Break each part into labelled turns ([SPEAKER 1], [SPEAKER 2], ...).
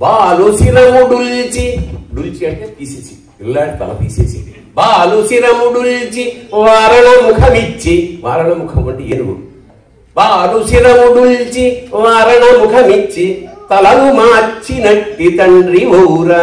[SPEAKER 1] బాలు శిరము డుల్చి డుల్చి అంటే తీసేసి పిల్లాడి తల తీసేసి బాలు శిరము డుల్చి వారణ ముఖమిచ్చి వారణ ముఖం అంటే ఏనుగు బాలు శిరము డుల్చి వారణ ముఖమిచ్చి తలను మార్చినట్టి తండ్రి ఊర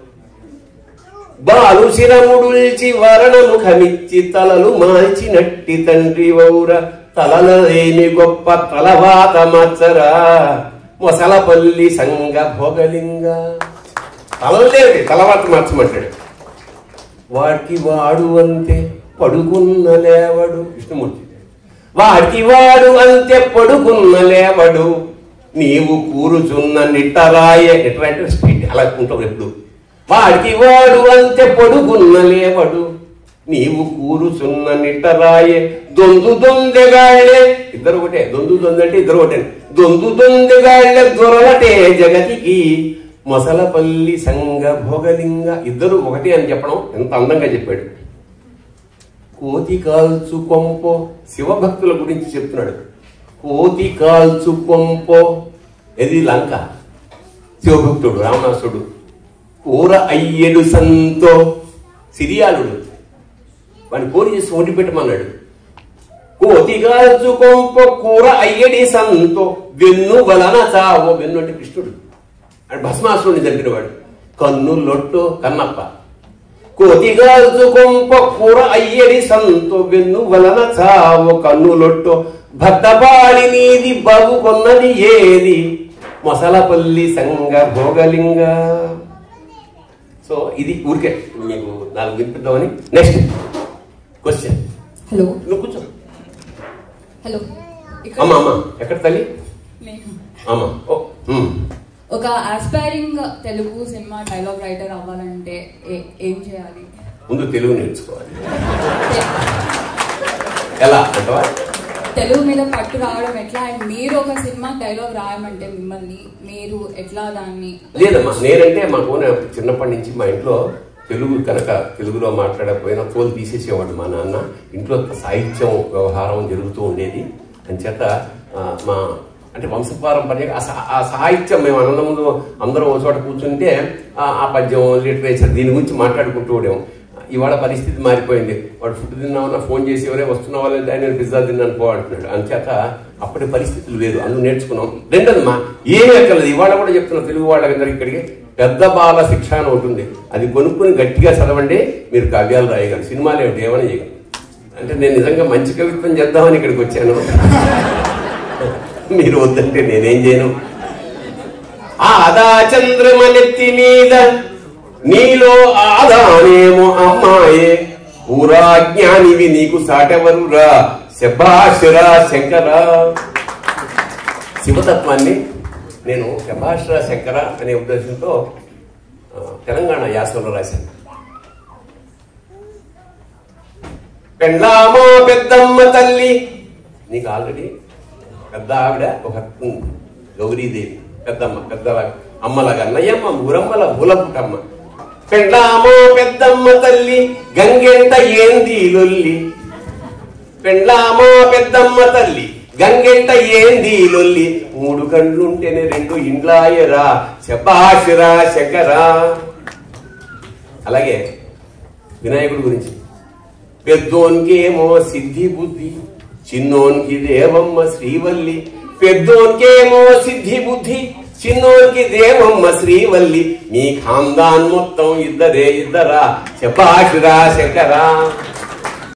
[SPEAKER 1] బాలు శిరముడుల్చి వరణ ముఖమిచ్చి తలలు మార్చినట్టి తండ్రి ఔర తలలేమి గొప్ప తలవాత మచ్చరా మొసలపల్లి సంగ భోగలింగ తలలేవి తలవాత మార్చమంటాడు వాడికి వాడు అంతే పడుకున్న లేవడు విష్ణుమూర్తి వాడికి వాడు అంతే పడుకున్న లేవడు నీవు కూరుచున్న నిట్టరాయ నిట్ట అంటే స్పీడ్ అలా ఉంటావు ఎప్పుడు వాడికి వాడు అంతే పడుకున్న లేవడు నీవు కూరుచున్న నిట్టరాయే దొందు దొందెగాళ్ళే ఇద్దరు ఒకటే దొందు దొందు అంటే ఇద్దరు ఒకటే దొందు దొందెగాళ్ళే దొరలటే జగతికి మొసలపల్లి సంగ భోగలింగ ఇద్దరు ఒకటే అని చెప్పడం ఎంత అందంగా చెప్పాడు కోతి కాల్చు కొంపో శివభక్తుల గురించి చెప్తున్నాడు కోతి కాల్చు కొంపో ఇది లంక శివభక్తుడు రావణాసుడు కూర అయ్యడు సంతో సిరియాలుడు వాడిని కోరి చేసి వండి పెట్టమన్నాడు కోతి కాల్చు కొంప కూర అయ్యడి సంతో వెన్ను వలన చావో వెన్ను అంటే కృష్ణుడు అంటే భస్మాసురుడిని చంపినవాడు కన్ను లొట్టు కన్నప్ప కోతిగాల్చు కొంప కూర అయ్యడి సంతో వెన్ను వలన చావు కన్నులొట్టు భక్తపాడి నీది బాగు కొన్నది ఏది మొసలపల్లి సంగ భోగలింగ సో ఇది ఊరికే మీకు నాలుగు వినిపిద్దామని నెక్స్ట్ క్వశ్చన్
[SPEAKER 2] హలో
[SPEAKER 1] నువ్వు కూర్చో
[SPEAKER 2] హలో ఇక్కడ
[SPEAKER 1] అమ్మా అమ్మా ఎక్కడ తల్లి
[SPEAKER 2] నేను
[SPEAKER 1] అమ్మా ఓ ఉమ్.
[SPEAKER 2] ఒక aspiring Telugu cinema dialogue writer అవ్వాలంటే ఏ- ఏం చేయాలి
[SPEAKER 1] ముందు తెలుగు నేర్చుకోవాలి ఎలా అంటవా
[SPEAKER 2] తెలుగు మీద పట్టు రావడం ఎట్లా అండ్ మీరు ఒక సినిమా డైలాగ్ రాయమంటే మిమ్మల్ని మీరు ఎట్లా దాన్ని
[SPEAKER 1] లేదమ్మా నేనంటే మాకు నా చిన్నప్పటి నుంచి మా ఇంట్లో తెలుగు కనుక తెలుగులో మాట్లాడకపోయినా తోలు తీసేసేవాడు మా నాన్న ఇంట్లో సాహిత్యం వ్యవహారం జరుగుతూ ఉండేది అంచేత ఆ, మా అంటే వంశపారంపర్యంగా ఆ సా- ఆ సాహిత్యం మేము అన్న ముందు అందరం ఒక చోట కూర్చుంటే ఆ ఆ పద్యం లిటరేచర్ దీని గురించి మాట్లాడుకుంటూ ఉండేము ఇవాళ పరిస్థితి మారిపోయింది వాడు ఫుడ్ తిన్నామన్నా ఫోన్ చేసి ఎవరే వస్తున్న వాళ్ళు నేను పిజ్జా తిన్నాను పో అంటున్నాడు అంచేత అప్పటి పరిస్థితులు వేరు అందుకు నేర్చుకున్నాం రెండోదమ్మా ఏమీ ఎక్కర్లేదు ఇవాళ కూడా చెప్తున్నా తెలుగు వాళ్ళందరూ ఇక్కడికి పెద్ద బాల శిక్ష అని ఉంటుంది అది కొనుక్కుని గట్టిగా చదవండి మీరు కావ్యాలు రాయగలరు సినిమాలు ఏమిటి ఏమైనా చేయగలరు అంటే నేను నిజంగా మంచి కవిత్వం చేద్దామని ఇక్కడికి వచ్చాను మీరు వద్దంటే నేనేం చేయను ఆదా చంద్రమనెత్తి మీద నీలో ఆదానేమో అమ్మాయే పూరా జ్ఞానివి నీకు సాటెవరురా శభాషరా శంకర శివతత్వాన్ని నేను శభాషరా శంకర అనే ఉద్దేశంతో ఆ, తెలంగాణ యాసలో రాశాను పెండ్లామో పెద్దమ్మ తల్లి నీకు ఆల్రెడీ పెద్ద ఆవిడ ఒక ఉంది, గౌరీదేవి పెద్దమ్మ పెద్ద అమ్మలాగా అన్నయ్యమ్మ ఊరమ్మల మూలపుటమ్మ పెండ్లామో పెద్దమ్మ తల్లి గంగెంట ఏంది లొల్లి పెండ్లామో పెద్దమ్మ తల్లి గంగెంట ఏంది లొల్లి మూడు కళ్ళుంటేనే రెండు ఇండ్లాయరా శబాషురా శకరా అలాగే వినాయకుడి గురించి పెద్దోన్కేమో సిద్ధి బుద్ధి చిన్నోన్కి దేవమ్మ శ్రీవల్లి పెద్దోన్కేమో సిద్ధి బుద్ధి చిన్నోన్కి దేవమ్మ శ్రీవల్లి మీ ఖాందాన్ మొత్తం ఇద్దరే ఇద్దరా శబాషురా శంకరా